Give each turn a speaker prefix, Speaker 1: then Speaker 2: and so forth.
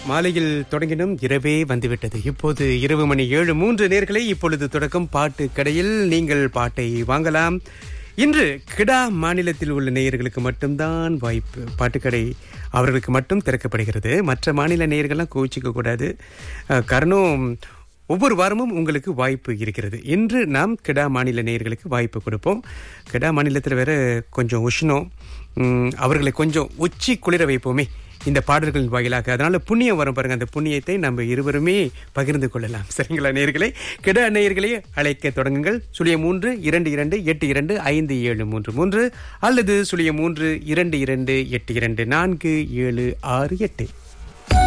Speaker 1: மாலையில் தொடங்கினும் இரவே வந்துவிட்டது இப்போது இரவு மணி ஏழு மூன்று நேர்களை இப்பொழுது தொடக்கம் பாட்டு கடையில் நீங்கள் பாட்டை வாங்கலாம் இன்று கிடா மாநிலத்தில் உள்ள நேயர்களுக்கு மட்டும்தான் வாய்ப்பு பாட்டுக்கடை அவர்களுக்கு மட்டும் திறக்கப்படுகிறது மற்ற மாநில நேயர்கள்லாம் கோச்சிக்க கூடாது அஹ், காரணம் ஒவ்வொரு வாரமும் உங்களுக்கு வாய்ப்பு இருக்கிறது இன்று நாம் கிடா மாநில நேயர்களுக்கு வாய்ப்பு கொடுப்போம் கிடா மாநிலத்தில் வேற கொஞ்சம் உஷ்ணம் உம், அவர்களை கொஞ்சம் உச்சி குளிர வைப்போமே இந்த பாடல்களின் வாயிலாக அதனால புண்ணியம் வரும் பாருங்க அந்த புண்ணியத்தை நம்ம இருவருமே பகிர்ந்து கொள்ளலாம் சரிங்களா நேயர்களே கிட நேயர்களே அழைக்க தொடங்குங்கள் சுழிய மூன்று இரண்டு இரண்டு எட்டு இரண்டு ஐந்து ஏழு மூன்று மூன்று அல்லது சுழிய மூன்று இரண்டு இரண்டு எட்டு இரண்டு நான்கு ஏழு ஆறு எட்டு